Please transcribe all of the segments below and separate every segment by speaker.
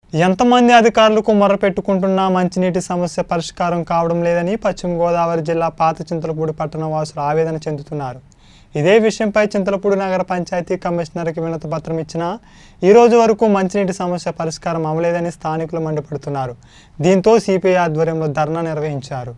Speaker 1: ఎంతమంది అధికారులకు మొరపెట్టుకుంటున్నా మంచినీటి సమస్య పరిష్కారం కావడం లేదని పశ్చిమ గోదావరి జిల్లా పాత చింతలపూడి పట్టణ వాసులు ఆవేదన చెందుతున్నారు ఇదే విషయంపై చింతలపూడి నగర పంచాయతీ కమిషనర్కి వినతి పత్రం ఇచ్చినా ఈ రోజు వరకు మంచినీటి సమస్య పరిష్కారం అవ్వలేదని స్థానికులు మండిపడుతున్నారు దీంతో సిపిఐ ఆధ్వర్యంలో ధర్నా నిర్వహించారు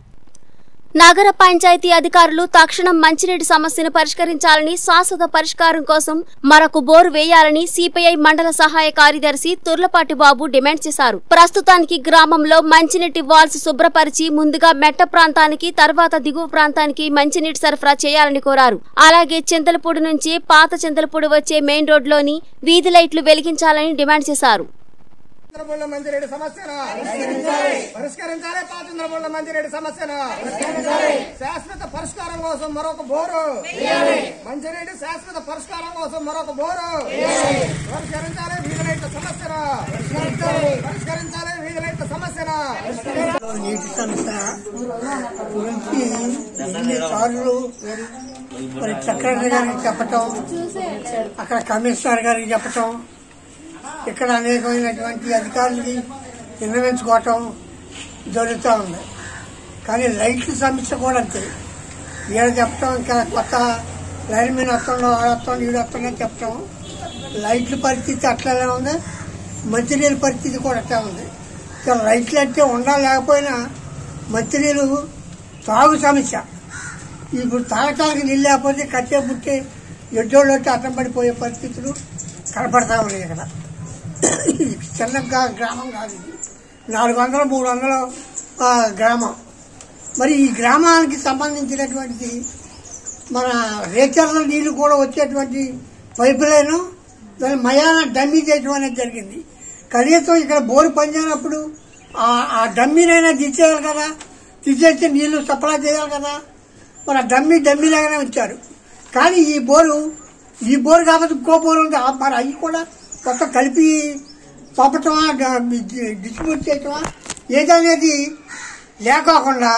Speaker 2: నగర పంచాయతీ అధికారులు తక్షణం మంచినీటి సమస్యను పరిష్కరించాలని శాశ్వత పరిష్కారం కోసం మరొక బోరు వేయాలని సిపిఐ మండల సహాయ కార్యదర్శి తుర్లపాటి బాబు డిమాండ్ చేశారు ప్రస్తుతానికి గ్రామంలో మంచినీటి వాల్స్ శుభ్రపరిచి ముందుగా మెట్ట ప్రాంతానికి తర్వాత దిగువ ప్రాంతానికి మంచినీటి సరఫరా చేయాలని కోరారు అలాగే చింతలపూడి నుంచి పాత చింతలపూడి వచ్చే మెయిన్ రోడ్లోని వీధి లైట్లు వెలిగించాలని డిమాండ్ చేశారు
Speaker 3: చంద్రబొల్ల మందిరెడ్డి సమస్యను పరిష్కరించాలి పాచంద్రబొల్ల మందిరెడ్డి సమస్యను శాశ్వత పరిష్కారం కోసం మరొక బోరు మంచిరెడ్డి శాశ్వత పరిష్కారం కోసం మరొక బోరు పరిష్కరించాలి వీధులైట్ల సమస్యను పరిష్కరించాలి వీధులైట్ల సమస్యను
Speaker 4: నీటి సమస్య గురించి ఎన్నిసార్లు మరి చక్రవర్తి గారికి చెప్పటం అక్కడ కమిషనర్ గారికి చెప్పటం ఇక్కడ అనేకమైనటువంటి అధికారులకి విన్నవించుకోవటం జరుగుతూ ఉంది కానీ లైట్ల సమస్య కూడా అంతే ఈడ చెప్పటం ఇంకా కొత్త లైన్ మీద వస్తుండో వస్తుండో ఈడు వస్తుండో చెప్పటం లైట్ల పరిస్థితి అట్లనే ఉంది మంచినీళ్ళ పరిస్థితి కూడా అట్లా ఉంది ఇక లైట్లు అంటే ఉండా లేకపోయినా మంచినీళ్ళు తాగు సమస్య ఇప్పుడు తాగటానికి నీళ్ళు లేకపోతే కట్టే పుట్టే ఎడ్డోళ్ళు వచ్చి అడ్డం పడిపోయే పరిస్థితులు కనపడతా ఉన్నాయి ఇక్కడ ఇది చిన్న గ్రా- గ్రామం కాదు ఇది నాలుగు వందల మూడు వందల ఆ, గ్రామం మరి ఈ గ్రామానికి సంబంధించినటువంటి మన రేచర్ల నీళ్లు కూడా వచ్చేటువంటి పైపు లైన్ దాని మయాన డమ్మీ చేయడం అనేది జరిగింది కనీసం ఇక్కడ బోరు పనిచేయనప్పుడు ఆ- ఆ డమ్మీనైనా తీసేయాలి కదా తీసేసి నీళ్లు సప్లై చేయాలి కదా మరి ఆ డమ్మీ డమ్మీ లాగానే ఉంచారు కానీ ఈ బోరు ఈ బోరు కాబట్టి ఇంకో బోరు ఉంది ఆ- మరి అవి కూడా కొత్త కలిపి పంపటమా డిస్ట్రిబ్యూట్ చేయటమా ఏదనేది లేకోకుండా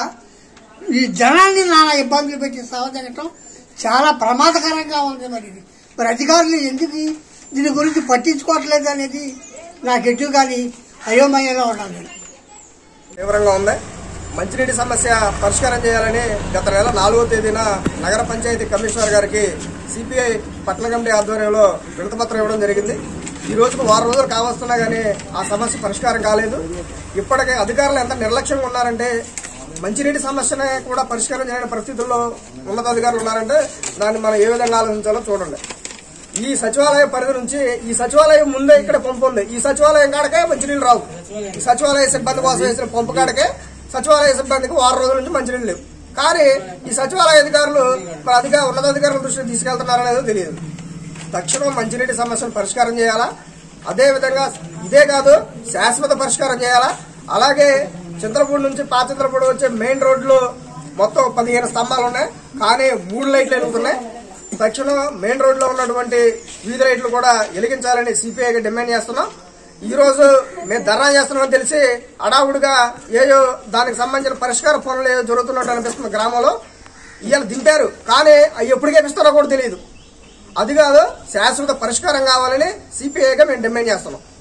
Speaker 4: ఈ జనాన్ని నానా ఇబ్బందులు పెట్టి సావదగటం చాలా ప్రమాదకరంగా ఉంది మరి ఇది మరి అధికారులు ఎందుకు దీని గురించి పట్టించుకోవట్లేదు అనేది నాకు ఎటు కానీ అయోమయంగా ఉన్నాను నేను
Speaker 3: తీవ్రంగా ఉంది మంచినీటి సమస్య పరిష్కారం చేయాలని గత నెల నాలుగో తేదీన నగర పంచాయతీ కమిషనర్ గారికి సిపిఐ పట్టణ కమిటీ ఆధ్వర్యంలో విడతపత్రం ఇవ్వడం జరిగింది ఈ రోజుకు వారం రోజులు కావస్తున్నా కానీ ఆ సమస్య పరిష్కారం కాలేదు ఇప్పటికే అధికారులు ఎంత నిర్లక్ష్యంగా ఉన్నారంటే మంచినీటి సమస్యనే కూడా పరిష్కారం చేయని పరిస్థితుల్లో ఉన్నతాధికారులు ఉన్నారంటే దాన్ని మనం ఏ విధంగా ఆలోచించాలో చూడండి ఈ సచివాలయ పరిధి నుంచి ఈ సచివాలయం ముందే ఇక్కడ పంపు ఉంది ఈ సచివాలయం కాడకే మంచినీళ్ళు రావు ఈ సచివాలయ సిబ్బంది కోసం వేసిన పంపు కాడకే సచివాలయ సిబ్బందికి వారం రోజుల నుంచి మంచినీళ్ళు లేవు కానీ ఈ సచివాలయ అధికారులు మరి అధికార ఉన్నతాధికారుల దృష్టికి తీసుకెళ్తున్నారనేది తెలియదు తక్షణం మంచినీటి సమస్యను పరిష్కారం చేయాలా అదే విధంగా ఇదే కాదు శాశ్వత పరిష్కారం చేయాలా అలాగే చింతలపూడి నుంచి పాత చింతలపూడి వచ్చే మెయిన్ రోడ్లు మొత్తం పదిహేను స్తంభాలు ఉన్నాయి కానీ మూడు లైట్లు వెలుగుతున్నాయి తక్షణం మెయిన్ రోడ్ లో ఉన్నటువంటి వీధి లైట్లు కూడా వెలిగించాలని సిపిఐగా డిమాండ్ చేస్తున్నాం ఈ రోజు మేము ధర్నా చేస్తున్నామని తెలిసి అడావుడిగా ఏయో దానికి సంబంధించిన పరిష్కార పనులు ఏదో జరుగుతున్నట్టు అనిపిస్తుంది గ్రామంలో ఇవాళ దింపారు కానీ అవి ఎప్పుడు చేపిస్తారో కూడా తెలియదు అది కాదు శాశ్వత పరిష్కారం కావాలని సిపిఐగా మేము డిమాండ్ చేస్తున్నాం